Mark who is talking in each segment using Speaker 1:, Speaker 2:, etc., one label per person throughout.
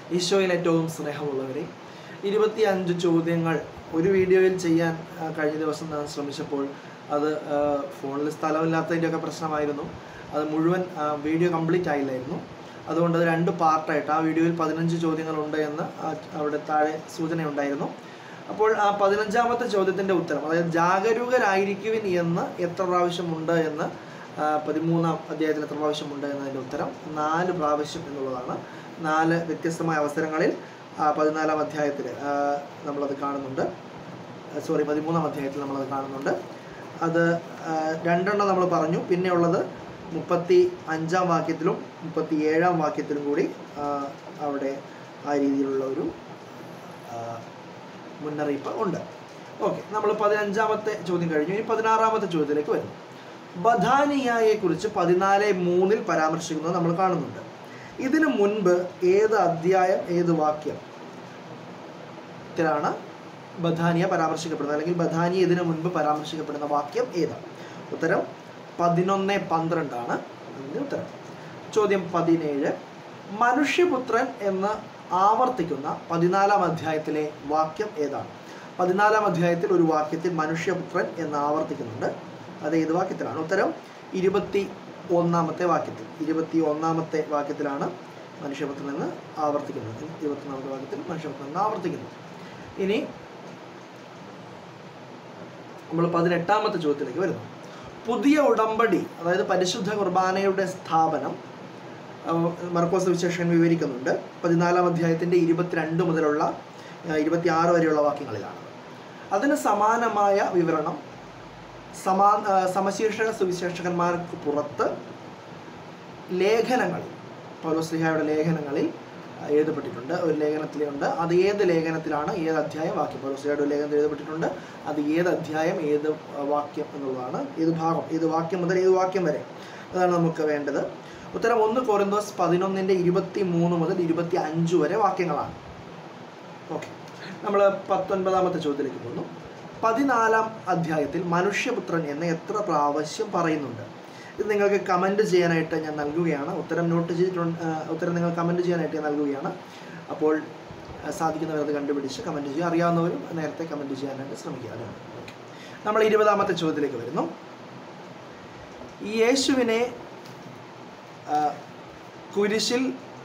Speaker 1: ഈശോയിൽ ഏറ്റവും സ്നേഹമുള്ളവരെ ഇരുപത്തി അഞ്ച് ചോദ്യങ്ങൾ ഒരു വീഡിയോയിൽ ചെയ്യാൻ ആ, കഴിഞ്ഞ ദിവസം ഞാൻ ശ്രമിച്ചപ്പോൾ അത് ആ, ഫോണിൽ സ്ഥലമില്ലാത്തതിൻ്റെയൊക്കെ പ്രശ്നമായിരുന്നു അത് മുഴുവൻ ആ, വീഡിയോ കംപ്ലീറ്റ് ആയില്ലായിരുന്നു അതുകൊണ്ട് അത് രണ്ട് പാർട്ടായിട്ട് ആ വീഡിയോയിൽ പതിനഞ്ച് ചോദ്യങ്ങളുണ്ട് എന്ന് ആ അവിടെ താഴെ സൂചനയുണ്ടായിരുന്നു അപ്പോൾ ആ പതിനഞ്ചാമത്തെ ചോദ്യത്തിൻ്റെ ഉത്തരം അതായത് ജാഗരൂകരായിരിക്കുവിൻ എന്ന് എത്ര പ്രാവശ്യമുണ്ട് എന്ന് ആ, പതിമൂന്നാം അധ്യായത്തിൽ എത്ര പ്രാവശ്യമുണ്ട് എന്നതിൻ്റെ ഉത്തരം നാല് പ്രാവശ്യം എന്നുള്ളതാണ് നാല് വ്യത്യസ്തമായ അവസരങ്ങളിൽ ആ, പതിനാലാം അധ്യായത്തിൽ ആ, നമ്മളത് കാണുന്നുണ്ട് സോറി പതിമൂന്നാം അധ്യായത്തിൽ നമ്മളത് കാണുന്നുണ്ട് അത് ആ, രണ്ടെണ്ണം നമ്മൾ പറഞ്ഞു പിന്നെയുള്ളത് മുപ്പത്തി അഞ്ചാം വാക്യത്തിലും മുപ്പത്തി ഏഴാം വാക്യത്തിലും കൂടി ആ, അവിടെ ആ രീതിയിലുള്ള ഒരു ആ, മുന്നറിയിപ്പ് ഉണ്ട് ഓക്കെ നമ്മൾ പതിനഞ്ചാമത്തെ ചോദ്യം കഴിഞ്ഞു ഇനി പതിനാറാമത്തെ ചോദ്യത്തിലേക്ക് വരുന്നു ബഥാനിയായെ കുറിച്ച് പതിനാല് മൂന്നിൽ പരാമർശിക്കുന്നത് നമ്മൾ കാണുന്നുണ്ട് ഇതിനു മുൻപ് ഏത് അധ്യായം ഏത് വാക്യം ത്തിലാണ് ബഥാനിയ പരാമർശിക്കപ്പെടുന്നത് അല്ലെങ്കിൽ ബഥാനിയ ഇതിനു മുൻപ് പരാമർശിക്കപ്പെടുന്ന വാക്യം ഏതാണ് ഉത്തരം പതിനൊന്ന് പന്ത്രണ്ടാണ് അതിൻ്റെ ഉത്തരം ചോദ്യം പതിനേഴ് മനുഷ്യപുത്രൻ എന്ന് ആവർത്തിക്കുന്ന പതിനാലാം അധ്യായത്തിലെ വാക്യം ഏതാണ് പതിനാലാം അധ്യായത്തിൽ ഒരു വാക്യത്തിൽ മനുഷ്യപുത്രൻ എന്ന് ആവർത്തിക്കുന്നുണ്ട് അത് ഏത് വാക്യത്തിലാണ് ഉത്തരം ഇരുപത്തി ഒന്നാമത്തെ വാക്യത്തിൽ ഇരുപത്തി ഒന്നാമത്തെ വാക്യത്തിലാണ് മനുഷ്യപുത്രൻ എന്ന് ആവർത്തിക്കുന്നത് ഇരുപത്തൊന്നാമത്തെ വാക്യത്തിൽ മനുഷ്യപുത്രൻ എന്ന് ആവർത്തിക്കുന്നത് ഇനി നമ്മൾ പതിനെട്ടാമത്തെ ചോദ്യത്തിലേക്ക് വരുന്നു പുതിയ ഉടമ്പടി അതായത് പരിശുദ്ധ കുർബാനയുടെ സ്ഥാപനം അഹ് മർക്കോസ് വിശേഷൻ വിവരിക്കുന്നുണ്ട് പതിനാലാം അധ്യായത്തിൻ്റെ ഇരുപത്തിരണ്ട് മുതലുള്ള ഇരുപത്തി ആറ് വരെയുള്ള വാക്യങ്ങളിലാണ് അതിന് സമാനമായ വിവരണം സമാ അഹ് സമശീർഷക സുവിശേഷകന്മാർക്ക് പുറത്ത് ലേഖനങ്ങളിൽ പൗലോസ്ലിഹായുടെ ലേഖനങ്ങളിൽ അഹ് എഴുതപ്പെട്ടിട്ടുണ്ട് ഒരു ലേഖനത്തിലുണ്ട് അത് ഏത് ലേഖനത്തിലാണ് ഏത് അധ്യായം വാക്യം പൗലോസ്ലിഹയുടെ ഒരു ലേഖനത്തിൽ എഴുതപ്പെട്ടിട്ടുണ്ട് അത് ഏത് അധ്യായം ഏത് അഹ് വാക്യം എന്നുള്ളതാണ് ഏത് ഭാഗം ഏത് വാക്യം മുതൽ ഏത് വാക്യം വരെ അതാണ് നമുക്ക് വേണ്ടത് ഉത്തരം ഒന്ന് കോറിന്തോസ് പതിനൊന്നിൻ്റെ ഇരുപത്തി മൂന്ന് മുതൽ ഇരുപത്തി അഞ്ച് വരെ വാക്യങ്ങളാണ് ഓക്കെ നമ്മൾ പത്തൊൻപതാമത്തെ ചോദ്യത്തിലേക്ക് പോകുന്നു പതിനാലാം അധ്യായത്തിൽ മനുഷ്യപുത്രൻ എന്ന് എത്ര പ്രാവശ്യം പറയുന്നുണ്ട് ഇത് നിങ്ങൾക്ക് കമൻറ്റ് ചെയ്യാനായിട്ട് ഞാൻ നൽകുകയാണ് ഉത്തരം നോട്ട് ചെയ്തിട്ടുണ്ട് ആ, ഉത്തരം നിങ്ങൾ കമൻറ്റ് ചെയ്യാനായിട്ട് ഞാൻ നൽകുകയാണ് അപ്പോൾ ആ, സാധിക്കുന്നവർ അത് കണ്ടുപിടിച്ച് കമൻറ്റ് ചെയ്യുക അറിയാവുന്നവരും നേരത്തെ കമൻറ്റ് ചെയ്യാനായിട്ട് ശ്രമിക്കുക അതാണ് ഓക്കെ നമ്മൾ ഇരുപതാമത്തെ ചോദ്യത്തിലേക്ക് വരുന്നു ഈ യേശുവിനെ ആ, കുരിശിൽ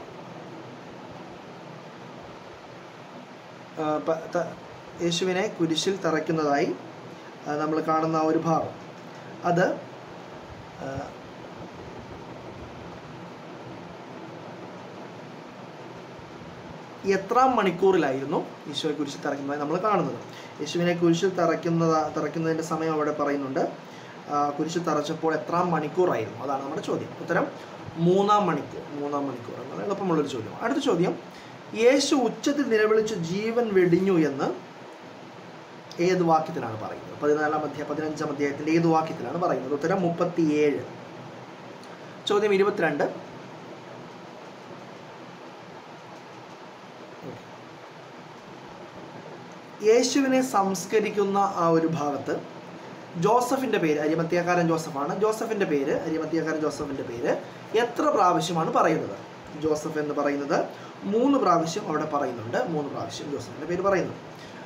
Speaker 1: ആ, പ- ത- യേശുവിനെ കുരിശിൽ തറയ്ക്കുന്നതായി നമ്മൾ കാണുന്ന ആ ഒരു ഭാഗം അത് ആ, എത്രാം മണിക്കൂറിലായിരുന്നു ഈശോയെ കുരിശിൽ തറയ്ക്കുന്നതായി നമ്മൾ കാണുന്നത് യേശുവിനെ കുരിശിൽ തറയ്ക്കുന്നത തറയ്ക്കുന്നതിൻ്റെ സമയം അവിടെ പറയുന്നുണ്ട് ആ, കുരിശിൽ തറച്ചപ്പോൾ എത്രാം മണിക്കൂറായിരുന്നു അതാണ് നമ്മുടെ ചോദ്യം ഉത്തരം മൂന്നാം മണിക്കൂർ മൂന്നാം മണിക്കൂർ എന്നുള്ള എളുപ്പമുള്ളൊരു ചോദ്യം അടുത്ത ചോദ്യം യേശു ഉച്ചത്തിൽ നിലവിളിച്ച് ജീവൻ വെടിഞ്ഞു എന്ന് ഏത് വാക്യത്തിലാണ് പറയുന്നത് പതിനാലാം അധ്യായം പതിനഞ്ചാം അധ്യായത്തിൻ്റെ ഏത് വാക്യത്തിലാണ് പറയുന്നത് ഉത്തരം മുപ്പത്തിയേഴ് ചോദ്യം ഇരുപത്തിരണ്ട് യേശുവിനെ സംസ്കരിക്കുന്ന ആ ഒരു ഭാഗത്ത് ജോസഫിൻ്റെ പേര് അരിമത്തിയക്കാരൻ ജോസഫാണ് ജോസഫിൻ്റെ പേര് അരിമത്തിയക്കാരൻ ജോസഫിൻ്റെ പേര് എത്ര പ്രാവശ്യമാണ് പറയുന്നത് ജോസഫ് എന്ന് പറയുന്നത് മൂന്ന് പ്രാവശ്യം അവിടെ പറയുന്നുണ്ട് മൂന്ന് പ്രാവശ്യം ജോസഫിൻ്റെ പേര് പറയുന്നു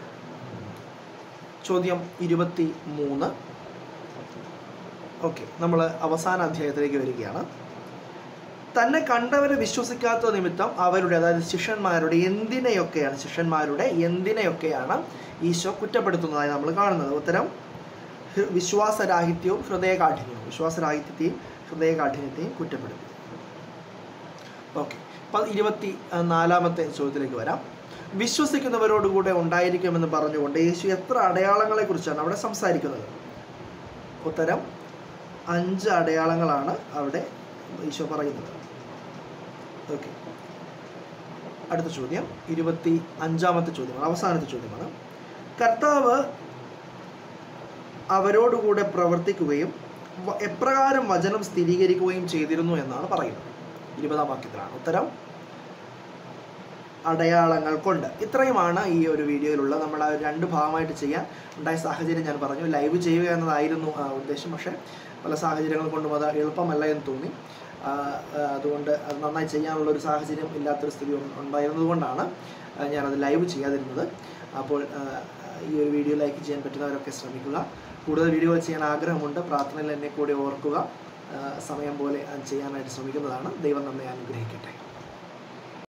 Speaker 1: ചോദ്യം ഇരുപത്തി മൂന്ന് ഓക്കെ നമ്മൾ അവസാന അധ്യായത്തിലേക്ക് വരികയാണ് തന്നെ കണ്ടവരെ വിശ്വസിക്കാത്ത നിമിത്തം അവരുടെ അതായത് ശിഷ്യന്മാരുടെ എന്തിനെയൊക്കെയാണ് ശിഷ്യന്മാരുടെ എന്തിനെയൊക്കെയാണ് ഈശോ കുറ്റപ്പെടുത്തുന്നതായി നമ്മൾ കാണുന്നത് ഉത്തരം ഹൃ- വിശ്വാസരാഹിത്യവും ഹൃദയകാഠിന്യവും വിശ്വാസരാഹിത്യത്തെയും ഹൃദയകാഠിന്യത്തെയും കുറ്റപ്പെടുത്തി ഓക്കെ അപ്പം ഇരുപത്തി ആ, നാലാമത്തെ ചോദ്യത്തിലേക്ക് വരാം വിശ്വസിക്കുന്നവരോടുകൂടെ ഉണ്ടായിരിക്കുമെന്ന് പറഞ്ഞുകൊണ്ട് യേശു എത്ര അടയാളങ്ങളെക്കുറിച്ചാണ് അവിടെ സംസാരിക്കുന്നത് ഉത്തരം അഞ്ച് അടയാളങ്ങളാണ് അവിടെ ഈശോ പറയുന്നത് ഓക്കെ അടുത്ത ചോദ്യം ഇരുപത്തി അഞ്ചാമത്തെ ചോദ്യമാണ് അവസാനത്തെ ചോദ്യമാണ് കർത്താവ് അവരോടുകൂടെ പ്രവർത്തിക്കുകയും വ- എപ്രകാരം വചനം സ്ഥിരീകരിക്കുകയും ചെയ്തിരുന്നു എന്നാണ് പറയുന്നത് ഇരുപതാം വാക്യത്തിലാണ് ഉത്തരം അടയാളങ്ങൾ കൊണ്ട് ഇത്രയുമാണ് ഈ ഒരു വീഡിയോയിലുള്ള നമ്മൾ ആ രണ്ട് ഭാഗമായിട്ട് ചെയ്യാൻ ഉണ്ടായ സാഹചര്യം ഞാൻ പറഞ്ഞു ലൈവ് ചെയ്യുക എന്നതായിരുന്നു ആ ഉദ്ദേശം പക്ഷേ പല സാഹചര്യങ്ങൾ കൊണ്ടും അത് എളുപ്പമല്ല എന്ന് തോന്നി ആ, ആ, അതുകൊണ്ട് അത് നന്നായി ചെയ്യാനുള്ള ഒരു സാഹചര്യം ഇല്ലാത്തൊരു സ്ഥിതി ഉ- ഉണ്ടായിരുന്നതുകൊണ്ടാണ് ആ, ഞാനത് ലൈവ് ചെയ്യാതിരുന്നത് അപ്പോൾ ആ, ഈ ഒരു വീഡിയോ ലൈക്ക് ചെയ്യാൻ പറ്റുന്നവരൊക്കെ ശ്രമിക്കുക കൂടുതൽ വീഡിയോകൾ ചെയ്യാൻ ആഗ്രഹമുണ്ട് പ്രാർത്ഥനയിൽ എന്നെ കൂടി ഓർക്കുക ആ, സമയം പോലെ അത് ചെയ്യാനായിട്ട് ശ്രമിക്കുന്നതാണ് ദൈവം നമ്മെ അനുഗ്രഹിക്കട്ടെ